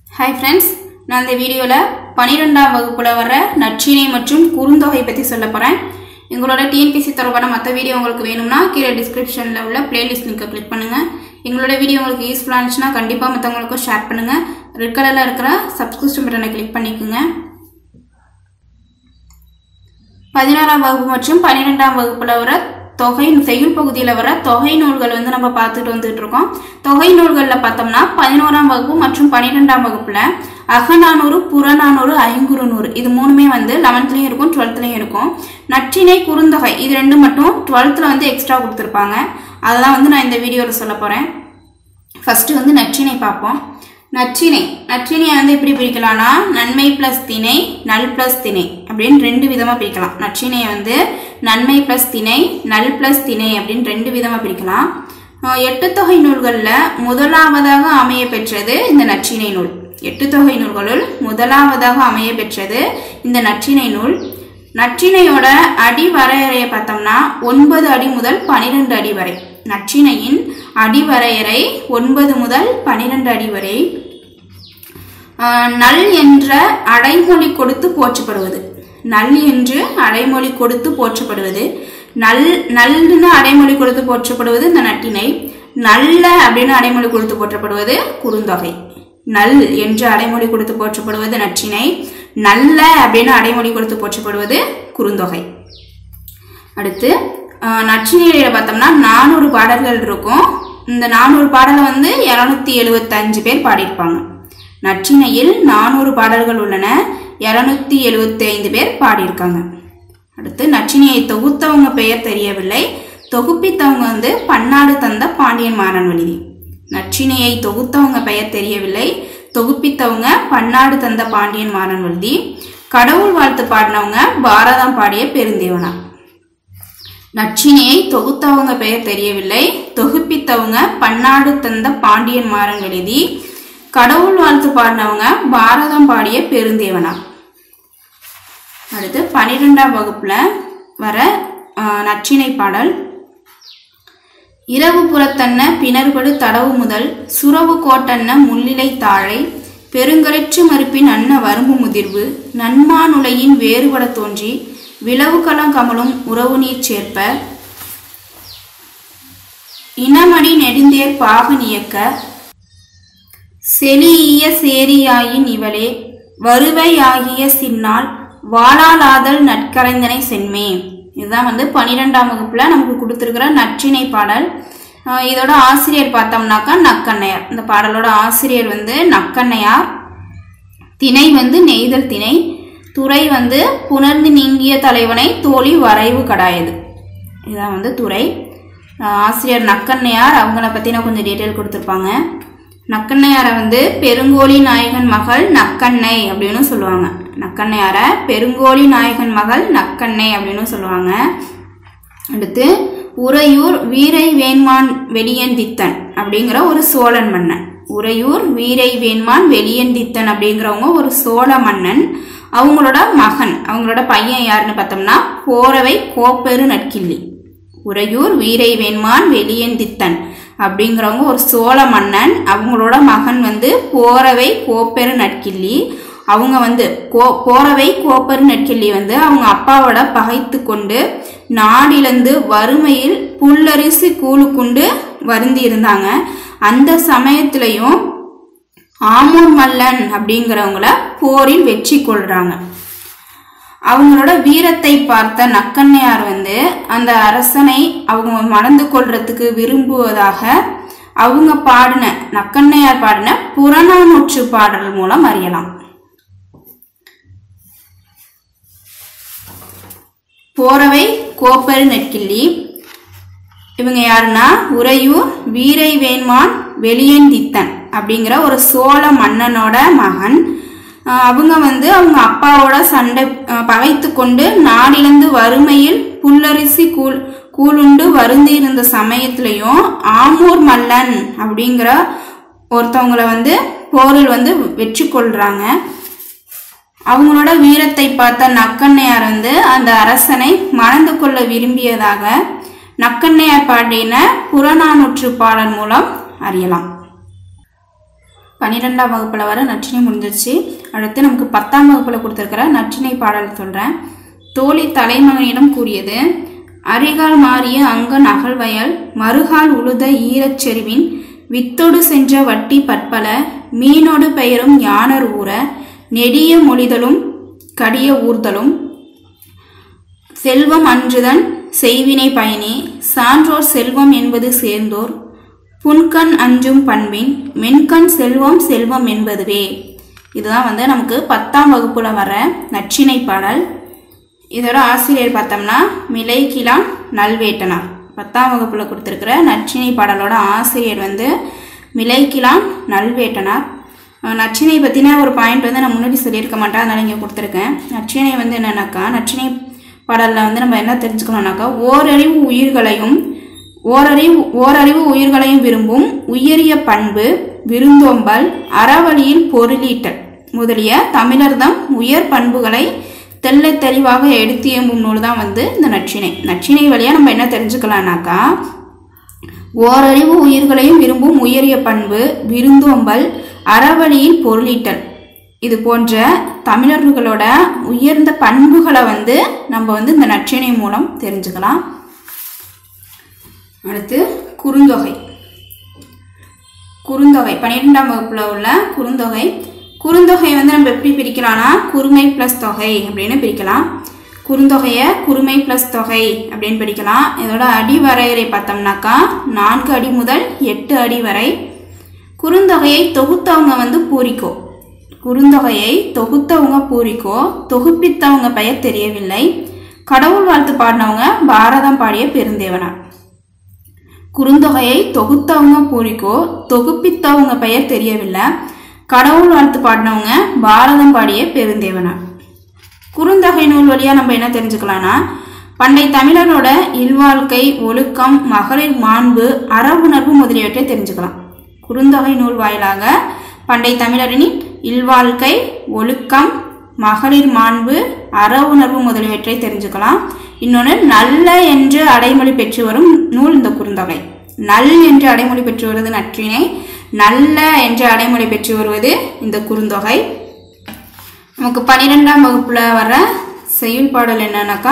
hi friends நான் இந்த வீடியோவில் பன்னிரெண்டாம் வகுப்பில் வர நற்றிணை மற்றும் குறுந்தொகை பற்றி சொல்ல போகிறேன் எங்களோட டிஎன்பிசி தொடர்பான மற்ற வீடியோ உங்களுக்கு வேணும்னா கீழே டிஸ்கிரிப்ஷனில் உள்ள பிளேலிஸ்ட் லிங்கை கிளிக் பண்ணுங்கள் எங்களோட வீடியோ உங்களுக்கு யூஸ்ஃபுல்லாக இருந்துச்சுன்னா கண்டிப்பாக மற்றவங்களுக்கும் ஷேர் பண்ணுங்கள் ரெட் கலரில் இருக்கிற சப்ஸ்கிரிப்ஷன் பட்டனை கிளிக் பண்ணிக்கோங்க பதினாறாம் வகுப்பு மற்றும் பன்னிரெண்டாம் வகுப்பில் வர தொகை செய்யுள் பகுதியில் வர தொகை நூல்கள் வந்து நம்ம பார்த்துட்டு வந்துட்டு இருக்கோம் தொகை நூல்களில் பார்த்தோம்னா பதினோராம் வகுப்பு மற்றும் பன்னிரெண்டாம் வகுப்பில் அகநானூறு புறநானூறு ஐங்குறுநூறு இது மூணுமே வந்து லெவன்த்லேயும் இருக்கும் டுவெல்த்லேயும் இருக்கும் நற்றிணை குறுந்தொகை இது ரெண்டு மட்டும் டுவெல்த்தில் வந்து எக்ஸ்ட்ரா கொடுத்துருப்பாங்க அதெல்லாம் வந்து நான் இந்த வீடியோவில் சொல்ல போகிறேன் ஃபஸ்ட்டு வந்து நற்றிணை பார்ப்போம் நற்றிணை நற்றினையை வந்து எப்படி பிரிக்கலாம்னா நன்மை ப்ளஸ் திணை நல் ப்ளஸ் திணை அப்படின்னு ரெண்டு விதமாக பிரிக்கலாம் நற்றினையை வந்து நன்மை ப்ளஸ் திணை நல் ப்ளஸ் திணை அப்படின்னு ரெண்டு விதமாக பிரிக்கலாம் அஹ் எட்டு தொகை நூல்களில் முதலாவதாக அமைய பெற்றது இந்த நற்றினை நூல் எட்டு தொகை நூல்களுள் முதலாவதாக அமைய பெற்றது இந்த நற்றினை நூல் நற்றினையோட அடி வரையறையை பார்த்தோம்னா ஒன்பது அடி முதல் பனிரெண்டு அடி வரை நற்றினையின் அடி வரையறை ஒன்பது முதல் பனிரெண்டு அடி வரை ஆஹ், நல் என்ற அடைமொழி கொடுத்து போற்றப்படுவது நல் என்று அடைமொழி கொடுத்து போற்றப்படுவது நல் நல்னு அடைமொழி கொடுத்து போற்றப்படுவது இந்த நட்டினை நல்ல அப்படின்னு அடைமொழி கொடுத்து போற்றப்படுவது குறுந்தொகை நல் என்று அடைமொழி கொடுத்து போற்றப்படுவது நற்றினை நல்ல அப்படின்னு அடைமொழி கொடுத்து போற்றப்படுவது குறுந்தொகை அடுத்து ஆஹ், நற்றினையில பார்த்தோம்னா நானூறு பாடல்கள் இருக்கும் இந்த நானூறு பாடலை வந்து இரநூத்தி எழுபத்தஞ்சு பேர் பாடியிருப்பாங்க நற்றினையில் நானூறு பாடல்கள் உள்ளன இரநூத்தி எழுபத்தி ஐந்து பேர் பாடியிருக்காங்க அடுத்து நற்றினையை தொகுத்தவங்க பெயர் தெரியவில்லை தொகுப்பித்தவங்க வந்து பன்னாடு தந்த பாண்டியன் மாறன் வழிதி நற்றினையை தொகுத்தவங்க பெயர் தெரியவில்லை தொகுப்பித்தவங்க பன்னாடு தந்த பாண்டியன் மாறன் வழுதி கடவுள் வாழ்த்து பாடினவங்க பாரதம் பாடிய பெருந்தேவனா நற்றினையை தொகுத்தவங்க பெயர் தெரியவில்லை தொகுப்பித்தவங்க பன்னாடு தந்த பாண்டியன் மாறன் எழுதி கடவுள் வாழ்த்து பாடினவங்க பாரதம் பாடிய பெருந்தேவனா அடுத்து பன்னிரெண்டாம் வகுப்புல வர ஆஹ், நற்றிணை பாடல் இரவு புறத்தன்ன பிணர்படு தடவு முதல் சுரவு கோட்டன்ன முள்ளிலை தாழை பெருங்கலற்று மறுப்பின் அன்ன வரும்பு முதிர்வு நன்மானுலையின் வேறுபட தோன்றி விளவு கமலும் உறவு நீர் சேர்ப்ப இனமடி நெடுந்தேர் பாகன் இயக்க செலிய சேரியாயின் இவளே வருவையாகிய சின்னால் வாழாலாதல் நற்கரைந்தனை சென்மே இதுதான் வந்து பன்னிரெண்டாம் வகுப்புல நமக்கு கொடுத்துருக்கிற நற்றிணை பாடல் ஆஹ் இதோட ஆசிரியர் பார்த்தோம்னாக்கா நக்கண்ணையார் இந்த பாடலோட ஆசிரியர் வந்து நக்கண்ணையார் திணை வந்து நெய்தல் திணை துறை வந்து புணர்ந்து நீங்கிய தலைவனை தோழி வரைவு கடாயது இதுதான் வந்து துறை ஆஹ் ஆசிரியர் நக்கண்ணையார் அவங்கள பற்றின கொஞ்சம் டீட்டெயில் கொடுத்துருப்பாங்க நக்கண்ணையாரை வந்து பெருங்கோழி நாயகன் மகள் நக்கண்ணை அப்படின்னு சொல்லுவாங்க நக்கண்ணையாரை பெருங்கோழி நாயகன் மகள் நக்கண்ணை அப்படின்னு சொல்லுவாங்க அடுத்து உறையூர் வீரை வேண்மான் வெளியந்தித்தன் அப்படிங்கிற ஒரு சோழன் மன்னன் உறையூர் வீரை வேண்மான் வெளியந்தித்தன் அப்படிங்கிறவங்க ஒரு சோழ மன்னன் அவங்களோட மகன் அவங்களோட பையன் யாருன்னு பார்த்தோம்னா போரவை கோப்பெரு நற்கிள்ளி உறையூர் வீரை வேண்மான் வெளியந்தித்தன் அப்படிங்கிறவங்க ஒரு சோழ மன்னன் அவங்களோட மகன் வந்து போரவை கோப்பெரு நற்கிள்ளி அவங்க வந்து கோ போரவை கோப்பெரு நற்கிள்ளி வந்து அவங்க அப்பாவோட பகைத்து கொண்டு நாடிலிருந்து வறுமையில் புல்லரிசி கூழுக்குண்டு வருந்தி இருந்தாங்க அந்த சமயத்திலையும் ஆமூர் மல்லன் அப்படிங்கிறவங்கள போரில் வெற்றி கொள்றாங்க அவங்களோட வீரத்தை பார்த்த நக்கண்ணையார் வந்து அந்த அரசனை அவங்க மணந்து கொள்றதுக்கு விரும்புவதாக அவங்க பாடின நக்கண்ணையார் பாடின புறநானூற்று பாடல் மூலம் அறியலாம் போரவை கோப்பரு நெற்கிள்ளி இவங்க யாருன்னா உறையூர் வீரை வேண்மான் வெளியந்தித்தன் அப்படிங்கிற ஒரு சோழ மன்னனோட மகன் ஆஹ் அவங்க வந்து அவங்க அப்பாவோட சண்டை ஆஹ் பகைத்து கொண்டு நாடிலிருந்து வறுமையில் புல்லரிசி கூழ் கூழுண்டு வருந்தி இருந்த சமயத்திலையும் ஆமூர் மல்லன் அப்படிங்கிற ஒருத்தவங்கள வந்து போரில் வந்து வெற்றி கொள்றாங்க அவங்களோட வீரத்தை பார்த்த நக்கண்ணையார் வந்து அந்த அரசனை மணந்து கொள்ள விரும்பியதாக நக்கண்ணையார் பாடின புறநானூற்று பாடல் மூலம் அறியலாம் பன்னிரெண்டாம் வகுப்பில் வர நற்றினை முடிஞ்சிருச்சு அடுத்து நமக்கு பத்தாம் வகுப்பில் கொடுத்துருக்கிற நற்றினை பாடல் சொல்கிறேன் தோழி தலைமகனிடம் கூறியது அரிகால் மாறிய அங்கன் அகழ்வயல் மறுகால் உழுத ஈரச் செருவின் வித்தொடு சென்ற வட்டி பற்பல மீனோடு பெயரும் யானர் ஊற நெடிய மொழிதலும் கடிய ஊர்தலும் செல்வம் அன்றுதன் செய்வினை பயனே சான்றோர் செல்வம் என்பது சேர்ந்தோர் புன்கண் அஞ்சும் பண்பின் மென்கண் செல்வம் செல்வம் என்பதுவே இதுதான் வந்து நமக்கு பத்தாம் வகுப்புல வர நற்றினை பாடல் இதோட ஆசிரியர் பார்த்தோம்னா மிலைக்கிலான் நல்வேட்டனார் பத்தாம் வகுப்புல கொடுத்துருக்கிற நற்றினை பாடலோட ஆசிரியர் வந்து மிலைக்கிலான் நல்வேட்டனார் அஹ் நற்றினை பற்றின ஒரு பாயிண்ட் வந்து நான் முன்னாடி சொல்லியிருக்க மாட்டேன் அதனால் இங்கே கொடுத்துருக்கேன் நற்றினை வந்து என்னன்னாக்கா நற்றினை பாடலில் வந்து நம்ம என்ன தெரிஞ்சுக்கணும்னாக்கா ஓரறிவு உயிர்களையும் ஓரறிவு ஓரறிவு உயிர்களையும் விரும்பும் உயரிய பண்பு விருந்தோம்பல் அறவழியில் பொருளீட்டல் முதலிய தமிழர்தம் உயர் பண்புகளை தெள்ள தெளிவாக எடுத்து எம்பும் நூல் தான் வந்து இந்த நற்றினை நற்றினை வழியாக நம்ம என்ன தெரிஞ்சுக்கலாம்னாக்கா ஓரறிவு உயிர்களையும் விரும்பும் உயரிய பண்பு விருந்தோம்பல் அறவழியில் பொருளீட்டல் இது போன்ற தமிழர்களோட உயர்ந்த பண்புகளை வந்து நம்ம வந்து இந்த நற்றினை மூலம் தெரிஞ்சுக்கலாம் அடுத்து குறுந்தொகை குறுந்தொகை பன்னிரெண்டாம் வகுப்புல உள்ள குறுந்தொகை குறுந்தொகை வந்து நம்ம எப்படி பிரிக்கலாம்னா குறுமை ப்ளஸ் தொகை அப்படின்னு பிரிக்கலாம் குறுந்தொகையை குறுமை ப்ளஸ் தொகை அப்படின்னு பிரிக்கலாம் இதோட அடி வரையறை பார்த்தோம்னாக்கா நான்கு அடி முதல் எட்டு அடி வரை குறுந்தொகையை தொகுத்தவங்க வந்து பூரிக்கோ குறுந்தொகையை தொகுத்தவங்க பூரிக்கோ தொகுப்பித்தவங்க பெயர் தெரியவில்லை கடவுள் வாழ்த்து பாடினவங்க பாரதம் பாடிய பெருந்தேவனார் குறுந்தொகையை தொகுத்தவங்க பூரிக்கோ தொகுப்பித்தவங்க பெயர் தெரியவில்லை கடவுள் வாழ்த்து பாடினவங்க பாரதம் பாடிய பெருந்தேவனார் குறுந்தொகை நூல் வழியா நம்ம என்ன தெரிஞ்சுக்கலாம்னா பண்டை தமிழரோட இல்வாழ்க்கை ஒழுக்கம் மகளிர் மாண்பு அறவுணர்வு முதலியவற்றை தெரிஞ்சுக்கலாம் குறுந்தொகை நூல் வாயிலாக பண்டை தமிழரின் இல்வாழ்க்கை ஒழுக்கம் மகளிர் மாண்பு அறவுணர்வு முதலியவற்றை தெரிஞ்சுக்கலாம் இன்னொன்று நல்ல என்று அடைமொழி பெற்று வரும் நூல் இந்த குறுந்தொகை நல் என்று அடைமொழி பெற்று வருவது நற்றினை நல்ல என்று அடைமொழி பெற்று வருவது இந்த குறுந்தொகை நமக்கு பன்னிரெண்டாம் வகுப்புல வர செய்யுள் பாடல் என்னன்னாக்கா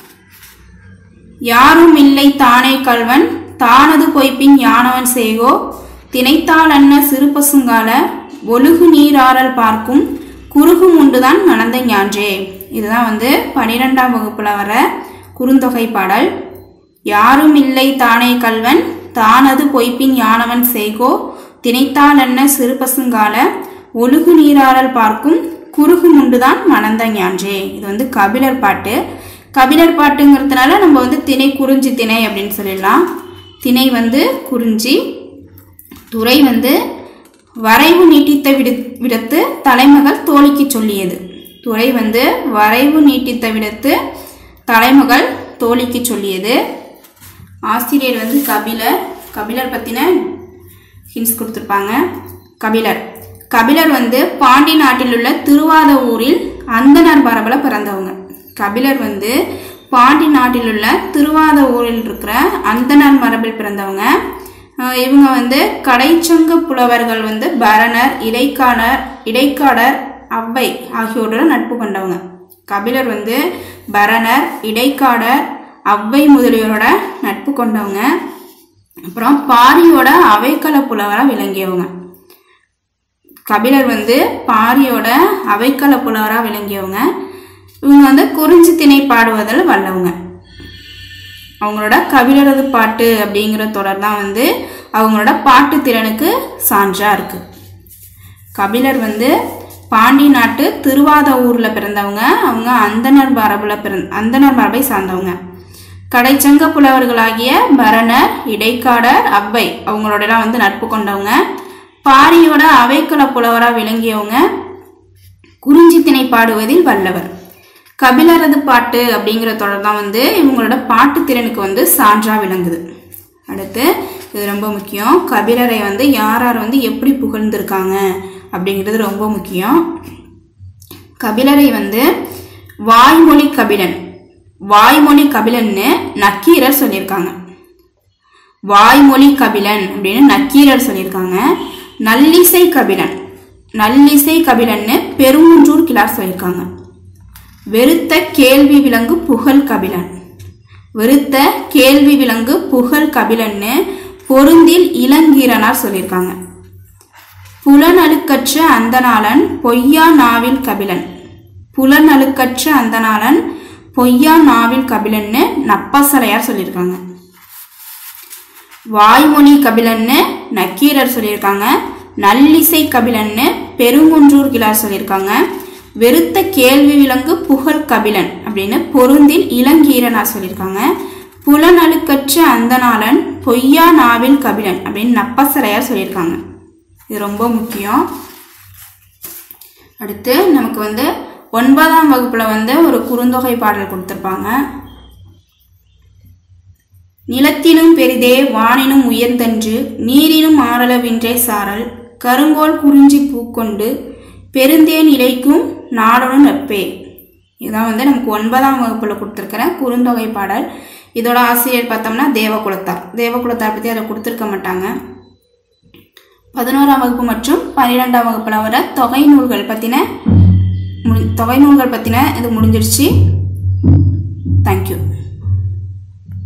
யாரும் இல்லை தானே கல்வன் தானது பொய்ப்பின் யானவன் செய்கோ திணைத்தாள் அன்ன சிறு பசுங்கால ஒழுகு நீராறல் பார்க்கும் குறுகும் உண்டுதான் மணந்த ஞான்றே இதுதான் வந்து பனிரெண்டாம் வகுப்புல வர குறுந்தொகை பாடல் யாரும் இல்லை தானே கல்வன் தானது பொய்ப்பின் யானவன் செய்கோ திணைத்தாள் அன்ன சிறு பசுங்கால ஒழுகு நீராறல் பார்க்கும் குறுகு முண்டுதான் மணந்த ஞான்றே இது வந்து கபிலர் பாட்டு கபிலர் பாட்டுங்கிறதுனால நம்ம வந்து திணை குறிஞ்சி திணை அப்படின்னு சொல்லிடலாம் திணை வந்து குறிஞ்சி துறை வந்து வரைவு நீட்டித்த விடு விடத்து தலைமகள் தோழிக்கு சொல்லியது துறை வந்து வரைவு நீட்டித்த விடத்து தலைமகள் தோழிக்கு சொல்லியது ஆசிரியர் வந்து கபிலர் கபிலர் பற்றின ஹின்ஸ் கொடுத்துருப்பாங்க கபிலர் கபிலர் வந்து பாண்டி நாட்டில் உள்ள திருவாத ஊரில் அந்தனர் மரபில் பிறந்தவங்க கபிலர் வந்து பாண்டி நாட்டில் உள்ள திருவாத ஊரில் இருக்கிற அந்தனர் மரபில் பிறந்தவங்க அஹ் இவங்க வந்து கடைச்சங்க புலவர்கள் வந்து பரணர் இடைக்காடர் இடைக்காடர் அவ்வை ஆகியோரோட நட்பு கொண்டவங்க கபிலர் வந்து பரணர் இடைக்காடர் அவ்வை முதலியோரோட நட்பு கொண்டவங்க அப்புறம் பாரியோட அவைக்கள புலவராக விளங்கியவங்க கபிலர் வந்து பாரியோட அவைக்கள புலவராக விளங்கியவங்க இவங்க வந்து குறிஞ்சி திணை பாடுவதில் வல்லவங்க அவங்களோட கபிலரது பாட்டு அப்படிங்கிற தொடர் தான் வந்து அவங்களோட பாட்டு திறனுக்கு சான்றா இருக்கு கபிலர் வந்து பாண்டி நாட்டு திருவாத ஊரில் பிறந்தவங்க அவங்க அந்தனர் மரபில் பிறந்த அந்தனர் மரபை சார்ந்தவங்க கடைச்சங்க புலவர்களாகிய பரணர் இடைக்காடர் அவ்வை அவங்களோடலாம் வந்து நட்பு கொண்டவங்க பாரியோட அவைக்குல புலவராக விளங்கியவங்க குறிஞ்சி திணை பாடுவதில் வல்லவர் கபிலரது பாட்டு அப்படிங்கிற தொடர் தான் வந்து இவங்களோட பாட்டு திறனுக்கு வந்து சான்றா விளங்குது அடுத்து இது ரொம்ப முக்கியம் கபிலரை வந்து யார் யார் வந்து எப்படி புகழ்ந்திருக்காங்க அப்படிங்கிறது ரொம்ப முக்கியம் கபிலரை வந்து வாய்மொழி கபிலன் வாய்மொழி கபிலன்னு நக்கீரர் சொல்லியிருக்காங்க வாய்மொழி கபிலன் அப்படின்னு நக்கீரர் சொல்லியிருக்காங்க நல்லிசை கபிலன் நல்லிசை கபிலன்னு பெருங்குன்றூர் கிளார் சொல்லியிருக்காங்க வெறுத்த கேள்வி விலங்கு புகழ் கபிலன் வெறுத்த கேள்வி விலங்கு புகழ் கபிலன்னு பொருந்தில் இளங்கீரனார் சொல்லியிருக்காங்க புலனழுக்கற்ற அந்தனாளன் பொய்யா நாவில் கபிலன் புலனழுக்கற்ற அந்தனாளன் பொய்யா நாவில் கபிலன்னு நப்பாசலையார் சொல்லியிருக்காங்க வாய்மொழி கபிலன்னு நக்கீரர் சொல்லியிருக்காங்க நல்லிசை கபிலன்னு பெருங்குன்றூர் கிளார் சொல்லியிருக்காங்க வெறுத்த கேள்வி விலங்கு புகழ் கபிலன் அப்படின்னு பொருந்தில் இளங்கீரனார் சொல்லியிருக்காங்க புலனழுக்கற்ற அந்தனாளன் பொய்யா நாவில் கபிலன் அப்படின்னு நப்பசரையார் சொல்லியிருக்காங்க இது ரொம்ப முக்கியம் அடுத்து நமக்கு வந்து ஒன்பதாம் வகுப்புல வந்து ஒரு குறுந்தொகை பாடல் கொடுத்துருப்பாங்க நிலத்தினும் பெரிதே வானினும் உயர்ந்தன்று நீரினும் ஆறளவின்றே சாரல் கருங்கோல் குறிஞ்சி பூக்கொண்டு பெருந்தேன் இலைக்கும் நாடனும் நட்பே இதான் வந்து நமக்கு ஒன்பதாம் வகுப்புல கொடுத்துருக்கிற குறுந்தொகை பாடல் இதோட ஆசிரியர் பார்த்தோம்னா தேவகுலத்தார் தேவகுலத்தார் பற்றி அதை கொடுத்துருக்க மாட்டாங்க பதினோராம் வகுப்பு மற்றும் பன்னிரெண்டாம் வகுப்புல வர தொகை நூல்கள் பற்றின முடி தொகை நூல்கள் பற்றின இது முடிஞ்சிருச்சு தேங்க்யூ